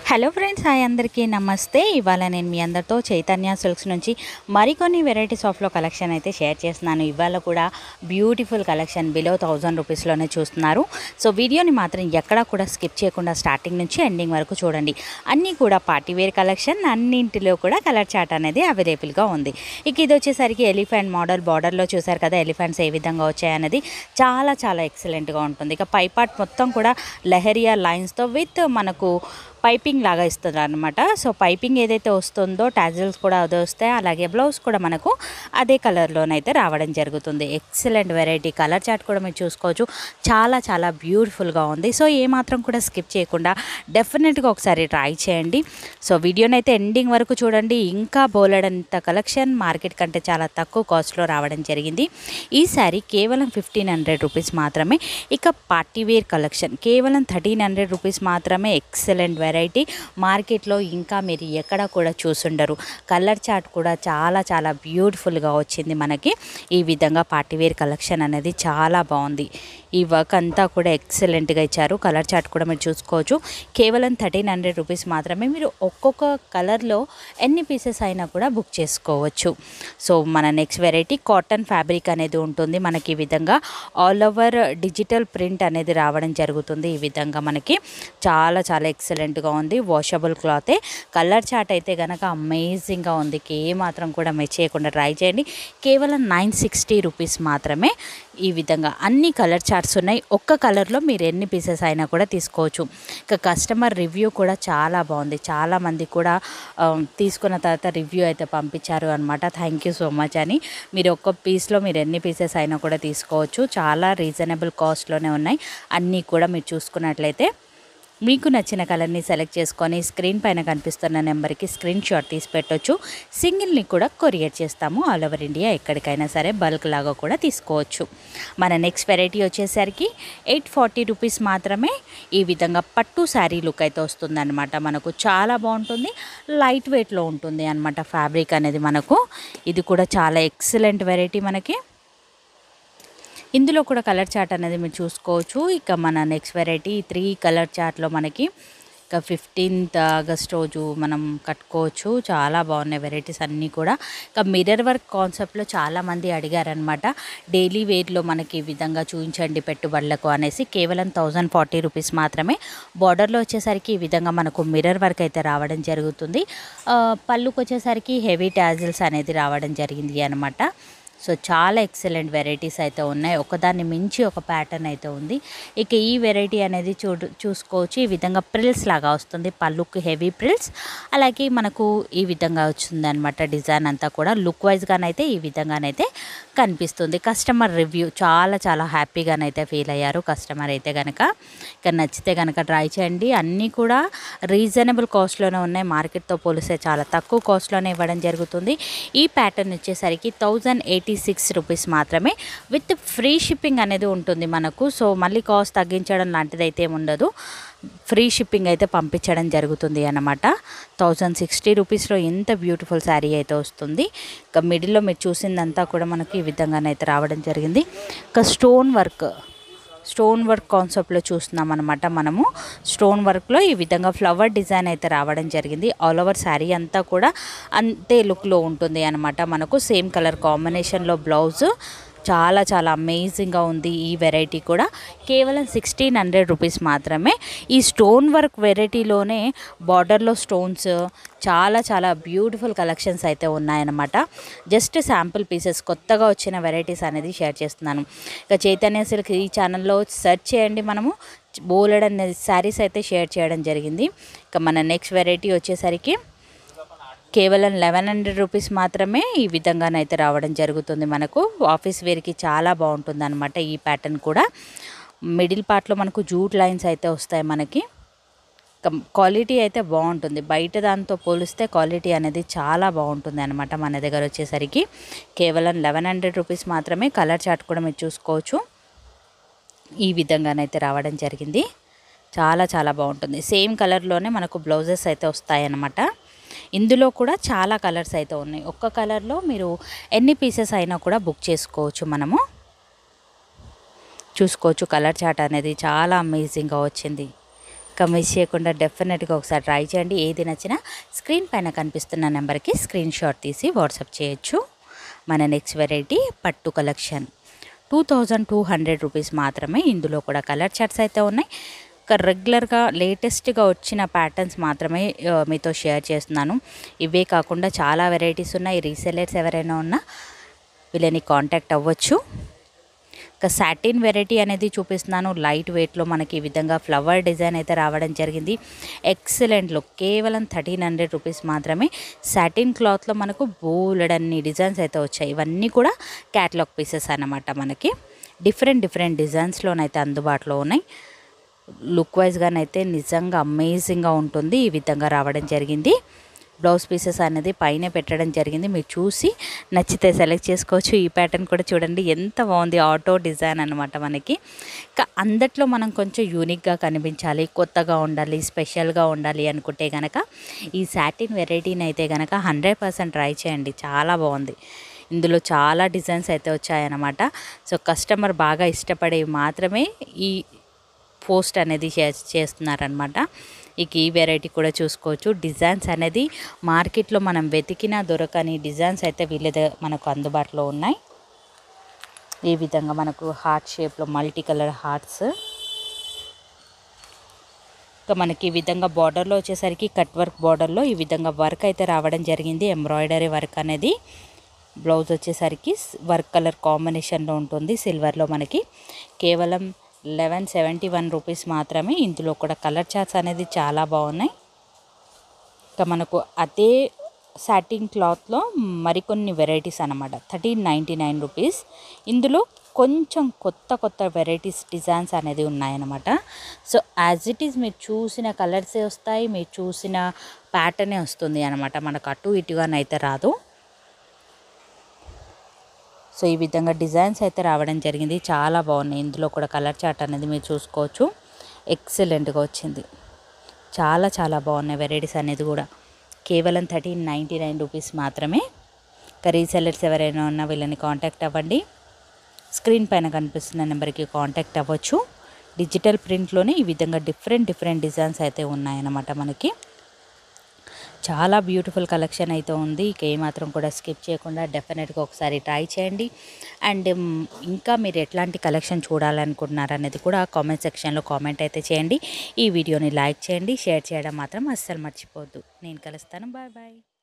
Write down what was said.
hello friends hi అందరికీ నమస్తే ఇవాళ నేను మీ అందరితో చైతన్య సిల్క్స్ నుంచి మరికొన్ని వెరైటీస్ ఆఫ్లో కలెక్షన్ అయితే షేర్ చేస్తున్నాను ఇవాళ కూడా బ్యూటిఫుల్ కలెక్షన్ బిలో థౌజండ్ రూపీస్లోనే చూస్తున్నారు సో వీడియోని మాత్రం ఎక్కడా కూడా స్కిప్ చేయకుండా స్టార్టింగ్ నుంచి ఎండింగ్ వరకు చూడండి అన్నీ కూడా పార్టీ వేర్ కలెక్షన్ అన్నింటిలో కూడా కలర్ చార్ట్ అనేది అవైలబుల్గా ఉంది ఇక ఇది వచ్చేసరికి ఎలిఫెంట్ మోడల్ బార్డర్లో చూసారు కదా ఎలిఫెంట్స్ ఏ విధంగా వచ్చాయన్నది చాలా చాలా ఎక్సలెంట్గా ఉంటుంది ఇక పై పార్ట్ మొత్తం కూడా లెహరియా లైన్స్తో విత్ మనకు పైపింగ్ లాగా ఇస్తుంది అనమాట సో పైపింగ్ ఏదైతే వస్తుందో టాజిల్స్ కూడా అదే వస్తాయి అలాగే బ్లౌజ్ కూడా మనకు అదే కలర్లోనైతే రావడం జరుగుతుంది ఎక్సలెంట్ వెరైటీ కలర్ చార్ట్ కూడా మీరు చూసుకోవచ్చు చాలా చాలా బ్యూటిఫుల్గా ఉంది సో ఏమాత్రం కూడా స్కిప్ చేయకుండా డెఫినెట్గా ఒకసారి ట్రై చేయండి సో వీడియోని అయితే ఎండింగ్ వరకు చూడండి ఇంకా బోలెడంత కలెక్షన్ మార్కెట్ కంటే చాలా తక్కువ కాస్ట్లో రావడం జరిగింది ఈ శారీ కేవలం ఫిఫ్టీన్ హండ్రెడ్ రూపీస్ మాత్రమే ఇక పార్టీ వేర్ కలెక్షన్ కేవలం థర్టీన్ హండ్రెడ్ రూపీస్ మాత్రమే ఎక్సలెంట్ వెరైటీ మార్కెట్లో ఇంకా మీరు ఎక్కడ కూడా చూసుండరు కలర్ చార్ట్ కూడా చాలా చాలా బ్యూటిఫుల్గా వచ్చింది మనకి ఈ విధంగా పార్టీ వేర్ కలెక్షన్ అనేది చాలా బాగుంది ఈ వర్క్ అంతా కూడా ఎక్సలెంట్గా ఇచ్చారు కలర్ చార్ట్ కూడా మీరు చూసుకోవచ్చు కేవలం థర్టీన్ హండ్రెడ్ రూపీస్ మాత్రమే మీరు ఒక్కొక్క కలర్లో ఎన్ని పీసెస్ అయినా కూడా బుక్ చేసుకోవచ్చు సో మన నెక్స్ట్ వెరైటీ కాటన్ ఫ్యాబ్రిక్ అనేది ఉంటుంది మనకి ఈ విధంగా ఆల్ ఓవర్ డిజిటల్ ప్రింట్ అనేది రావడం జరుగుతుంది ఈ విధంగా మనకి చాలా చాలా ఎక్సలెంట్గా ఉంది వాషబుల్ క్లాతే కలర్ చార్ట్ అయితే కనుక అమేజింగ్గా ఉంది ఏ మాత్రం కూడా మిస్ చేయకుండా ట్రై చేయండి కేవలం నైన్ సిక్స్టీ రూపీస్ మాత్రమే ఈ విధంగా అన్ని కలర్ చార్ట్స్ ఉన్నాయి ఒక్క కలర్లో మీరు ఎన్ని పీసెస్ అయినా కూడా తీసుకోవచ్చు ఇక కస్టమర్ రివ్యూ కూడా చాలా బాగుంది చాలామంది కూడా ఆ, తీసుకున్న తర్వాత రివ్యూ అయితే పంపించారు అనమాట థ్యాంక్ యూ సో మచ్ అని మీరు ఒక్క పీస్లో మీరు ఎన్ని పీసెస్ అయినా కూడా తీసుకోవచ్చు చాలా రీజనబుల్ కాస్ట్లోనే ఉన్నాయి అన్నీ కూడా మీరు చూసుకున్నట్లయితే మీకు నచ్చిన కలర్ని సెలెక్ట్ చేసుకొని స్క్రీన్ పైన కనిపిస్తున్న నెంబర్కి స్క్రీన్ షాట్ తీసి పెట్టొచ్చు సింగిల్ని కూడా కొరియర్ చేస్తాము ఆల్ ఓవర్ ఇండియా ఎక్కడికైనా సరే బల్క్ లాగా కూడా తీసుకోవచ్చు మన నెక్స్ట్ వెరైటీ వచ్చేసరికి ఎయిట్ ఫార్టీ రూపీస్ మాత్రమే ఈ విధంగా పట్టు శారీ లుక్ అయితే వస్తుందన్నమాట మనకు చాలా బాగుంటుంది లైట్ వెయిట్లో ఉంటుంది అనమాట ఫ్యాబ్రిక్ అనేది మనకు ఇది కూడా చాలా ఎక్సలెంట్ వెరైటీ మనకి ఇందులో కూడా కలర్ చార్ట్ అనేది మీరు చూసుకోవచ్చు ఇక మన నెక్స్ట్ వెరైటీ త్రీ కలర్ చార్ట్లో మనకి ఇక ఫిఫ్టీన్త్ ఆగస్ట్ రోజు మనం కట్టుకోవచ్చు చాలా బాగున్నాయి వెరైటీస్ అన్నీ కూడా ఇక మిర్రర్ వర్క్ కాన్సెప్ట్లో చాలామంది అడిగారనమాట డైలీ వేర్లో మనకి ఈ విధంగా చూపించండి పెట్టుబడులకు అనేసి కేవలం థౌజండ్ ఫార్టీ రూపీస్ మాత్రమే బార్డర్లో వచ్చేసరికి ఈ విధంగా మనకు మిర్రర్ వర్క్ అయితే రావడం జరుగుతుంది ఆ, పళ్ళుకి వచ్చేసరికి హెవీ టాజిల్స్ అనేది రావడం జరిగింది అనమాట సో చాలా ఎక్సలెంట్ వెరైటీస్ అయితే ఉన్నాయి ఒకదాన్ని మించి ఒక ప్యాటర్న్ అయితే ఉంది ఇక ఈ వెరైటీ అనేది చూ చూసుకోవచ్చు ఈ విధంగా ప్రిల్స్ లాగా వస్తుంది పళ్ళుకి హెవీ ప్రిల్స్ అలాగే మనకు ఈ విధంగా వచ్చింది అనమాట డిజైన్ అంతా కూడా లుక్ వైజ్గానైతే ఈ విధంగానైతే కనిపిస్తుంది కస్టమర్ రివ్యూ చాలా చాలా హ్యాపీగానైతే ఫీల్ అయ్యారు కస్టమర్ అయితే కనుక ఇక నచ్చితే కనుక ట్రై చేయండి అన్నీ కూడా రీజనబుల్ కాస్ట్లోనే ఉన్నాయి మార్కెట్తో పోలిస్తే చాలా తక్కువ కాస్ట్లోనే ఇవ్వడం జరుగుతుంది ఈ ప్యాటర్న్ వచ్చేసరికి థౌజండ్ ఎయిటీ సిక్స్ రూపీస్ మాత్రమే విత్ ఫ్రీ షిప్పింగ్ అనేది ఉంటుంది మనకు సో మళ్ళీ కాస్ట్ తగ్గించడం లాంటిది అయితే ఏమి ఉండదు ఫ్రీ షిప్పింగ్ అయితే పంపించడం జరుగుతుంది అన్నమాట థౌజండ్ సిక్స్టీ రూపీస్లో ఎంత బ్యూటిఫుల్ శారీ అయితే వస్తుంది ఇక మిడిల్లో మీరు చూసిందంతా కూడా మనకి ఈ విధంగానైతే రావడం జరిగింది ఇక స్టోన్ వర్క్ స్టోన్ వర్క్ కాన్సెప్ట్లో చూస్తున్నాం అనమాట మనము స్టోన్ వర్క్లో ఈ విధంగా ఫ్లవర్ డిజైన్ అయితే రావడం జరిగింది ఆల్ ఓవర్ శారీ అంతా కూడా అంతే లుక్లో ఉంటుంది అనమాట మనకు సేమ్ కలర్ కాంబినేషన్లో బ్లౌజ్ చాలా చాలా అమేజింగ్గా ఉంది ఈ వెరైటీ కూడా కేవలం సిక్స్టీన్ హండ్రెడ్ రూపీస్ మాత్రమే ఈ స్టోన్ వర్క్ వెరైటీలోనే బార్డర్లో స్టోన్స్ చాలా చాలా బ్యూటిఫుల్ కలెక్షన్స్ అయితే ఉన్నాయన్నమాట జస్ట్ శాంపుల్ పీసెస్ కొత్తగా వచ్చిన వెరైటీస్ అనేది షేర్ చేస్తున్నాను ఇక చైతన్య సిల్క్ ఈ ఛానల్లో సెర్చ్ చేయండి మనము బోలెడ్ శారీస్ అయితే షేర్ చేయడం జరిగింది ఇక మన నెక్స్ట్ వెరైటీ వచ్చేసరికి కేవలం లెవెన్ హండ్రెడ్ రూపీస్ మాత్రమే ఈ విధంగానైతే రావడం జరుగుతుంది మనకు ఆఫీస్ వేర్కి చాలా బాగుంటుంది అనమాట ఈ ప్యాటర్న్ కూడా మిడిల్ పార్ట్లో మనకు జూట్ లైన్స్ అయితే వస్తాయి మనకి కం- క్వాలిటీ అయితే బాగుంటుంది బయట దాంతో పోలిస్తే క్వాలిటీ అనేది చాలా బాగుంటుంది అనమాట మన దగ్గర వచ్చేసరికి కేవలం లెవెన్ హండ్రెడ్ రూపీస్ మాత్రమే కలర్ చార్ట్ కూడా మీరు చూసుకోవచ్చు ఈ విధంగానైతే రావడం జరిగింది చాలా చాలా బాగుంటుంది సేమ్ కలర్లోనే మనకు బ్లౌజెస్ అయితే వస్తాయన్నమాట ఇందులో కూడా చాలా కలర్స్ అయితే ఉన్నాయి ఒక్క కలర్లో మీరు ఎన్ని పీసెస్ అయినా కూడా బుక్ చేసుకోవచ్చు మనము చూసుకోవచ్చు కలర్ చాట్ అనేది చాలా అమేజింగ్గా వచ్చింది ఇక మిస్ చేయకుండా డెఫినెట్గా ఒకసారి ట్రై చేయండి ఏది నచ్చినా స్క్రీన్ పైన కనిపిస్తున్న నెంబర్కి స్క్రీన్ షాట్ తీసి వాట్సాప్ చేయొచ్చు మన నెక్స్ట్ వెరైటీ పట్టు collection two thousand two hundred rupees మాత్రమే ఇందులో కూడా కలర్ చార్ట్స్ అయితే ఉన్నాయి ఒక రెగ్యులర్గా లేటెస్ట్గా వచ్చిన ప్యాటర్న్స్ మాత్రమే ఆ, మీతో షేర్ చేస్తున్నాను ఇవే కాకుండా చాలా వెరైటీస్ ఉన్నాయి రీసెలర్స్ ఎవరైనా ఉన్నా వీళ్ళని కాంటాక్ట్ అవ్వచ్చు ఒక సాటిన్ వెరైటీ అనేది చూపిస్తున్నాను లైట్ వెయిట్లో మనకి ఈ విధంగా ఫ్లవర్ డిజైన్ అయితే రావడం జరిగింది ఎక్సలెంట్ లుక్ కేవలం థర్టీన్ హండ్రెడ్ రూపీస్ మాత్రమే సాటిన్ క్లాత్లో మనకు బోలెడన్ని డిజైన్స్ అయితే వచ్చాయి ఇవన్నీ కూడా క్యాటలాగ్ పీసెస్ అన్నమాట మనకి డిఫరెంట్ డిఫరెంట్ డిజైన్స్లోనైతే అందుబాటులో ఉన్నాయి లుక్ వైజ్గానైతే నిజంగా అమేజింగ్గా ఉంటుంది ఈ విధంగా రావడం జరిగింది బ్లౌజ్ పీసెస్ అనేది పైన పెట్టడం జరిగింది మీరు చూసి నచ్చితే సెలెక్ట్ చేసుకోవచ్చు ఈ ప్యాటర్న్ కూడా చూడండి ఎంత బాగుంది ఆటో డిజైన్ అనమాట మనకి ఇంకా అందట్లో మనం కొంచెం యూనిక్గా కనిపించాలి కొత్తగా ఉండాలి స్పెషల్గా ఉండాలి అనుకుంటే కనుక ఈ సాటిన్ వెరైటీని అయితే కనుక హండ్రెడ్ పర్సెంట్ ట్రై చేయండి చాలా బాగుంది ఇందులో చాలా డిజైన్స్ అయితే వచ్చాయన్నమాట సో కస్టమర్ బాగా ఇష్టపడేవి మాత్రమే ఈ పోస్ట్ అనేది చే చేస్తున్నారనమాట ఇక ఈ వెరైటీ కూడా చూసుకోవచ్చు డిజైన్స్ అనేది మార్కెట్లో మనం వెతికినా దొరకని డిజైన్స్ అయితే వీళ్ళ దగ్గర మనకు అందుబాటులో ఉన్నాయి ఈ విధంగా మనకు హార్ట్ షేప్లో మల్టీ కలర్ హార్ట్స్ ఇంకా మనకి ఈ విధంగా బార్డర్లో వచ్చేసరికి కట్ వర్క్ బార్డర్లో ఈ విధంగా వర్క్ అయితే రావడం జరిగింది ఎంబ్రాయిడరీ వర్క్ అనేది బ్లౌజ్ వచ్చేసరికి వర్క్ కలర్ కాంబినేషన్లో ఉంటుంది సిల్వర్లో మనకి కేవలం లెవెన్ సెవెంటీ వన్ రూపీస్ మాత్రమే ఇందులో కూడా కలర్ చార్ట్స్ అనేది చాలా బాగున్నాయి ఇంకా మనకు అదే సాటిన్ క్లాత్లో మరికొన్ని వెరైటీస్ అనమాట థర్టీన్ నైంటీ నైన్ రూపీస్ ఇందులో కొంచెం కొత్త కొత్త వెరైటీస్ డిజైన్స్ అనేది ఉన్నాయన్నమాట సో యాజ్ ఇట్ ఈజ్ మీరు చూసిన కలర్సే వస్తాయి మీరు చూసిన ప్యాటర్నే వస్తుంది అనమాట మనకు అటు ఇటుగానైతే రాదు సో ఈ విధంగా డిజైన్స్ అయితే రావడం జరిగింది చాలా బాగున్నాయి ఇందులో కూడా కలర్ చార్ట్ అనేది మీరు చూసుకోవచ్చు ఎక్సలెంట్గా వచ్చింది చాలా చాలా బాగున్నాయి వెరైటీస్ అనేది కూడా కేవలం థర్టీన్ నైంటీ నైన్ రూపీస్ మాత్రమే ఇంకా రీసెల్లర్స్ ఎవరైనా ఉన్నా వీళ్ళని కాంటాక్ట్ అవ్వండి స్క్రీన్ పైన కనిపిస్తున్న నెంబర్కి కాంటాక్ట్ అవ్వచ్చు డిజిటల్ ప్రింట్లోనే ఈ విధంగా డిఫరెంట్ డిఫరెంట్ డిజైన్స్ అయితే ఉన్నాయన్నమాట మనకి చాలా బ్యూటిఫుల్ కలెక్షన్ అయితే ఉంది ఇక ఏమాత్రం కూడా స్కిప్ చేయకుండా డెఫినెట్గా ఒకసారి ట్రై చేయండి అండ్ మ్, ఇంకా మీరు ఎట్లాంటి కలెక్షన్ చూడాలనుకుంటున్నారు అనేది కూడా కామెంట్ సెక్షన్లో కామెంట్ అయితే చేయండి ఈ వీడియోని లైక్ చేయండి షేర్ చేయడం మాత్రం అస్సలు మర్చిపోవద్దు నేను కలుస్తాను బాయ్ బాయ్